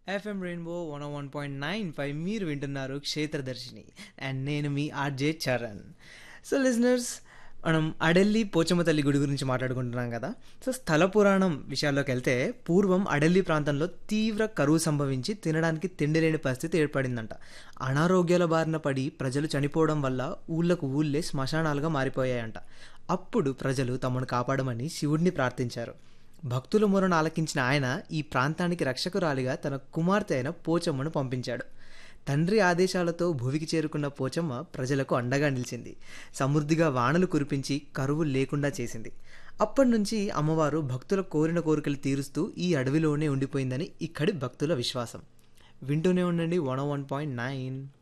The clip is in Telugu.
FM rainbow one one point nine five మీరు వింటున్నారు క్షేత్రదర్శిని అండ్ నేను మీ ఆర్జే చరణ్ సో లిజనర్స్ మనం అడెల్లి పోచమ్మ తల్లి గుడి గురించి మాట్లాడుకుంటున్నాం కదా సో స్థల పురాణం విషయాల్లోకి వెళ్తే పూర్వం అడెల్లి ప్రాంతంలో తీవ్ర కరువు సంభవించి తినడానికి తిండి లేని పరిస్థితి ఏర్పడిందంట అనారోగ్యాల బారిన పడి ప్రజలు చనిపోవడం వల్ల ఊళ్ళకు ఊళ్ళే శ్మశానాలుగా మారిపోయాయంట అప్పుడు ప్రజలు తమను కాపాడమని శివుడిని ప్రార్థించారు భక్తుల మొరను ఆలకించిన ఆయన ఈ ప్రాంతానికి రక్షకురాలిగా తన కుమార్తె అయిన పోచమ్మను పంపించాడు తండ్రి ఆదేశాలతో భూమికి చేరుకున్న పోచమ్మ ప్రజలకు అండగా నిలిచింది సమృద్ధిగా వానలు కురిపించి కరువు లేకుండా చేసింది అప్పటి నుంచి అమ్మవారు భక్తుల కోరిన కోరికలు తీరుస్తూ ఈ అడవిలోనే ఉండిపోయిందని ఇక్కడి భక్తుల విశ్వాసం వింటూనే ఉండండి వన్ వన్ పాయింట్ నైన్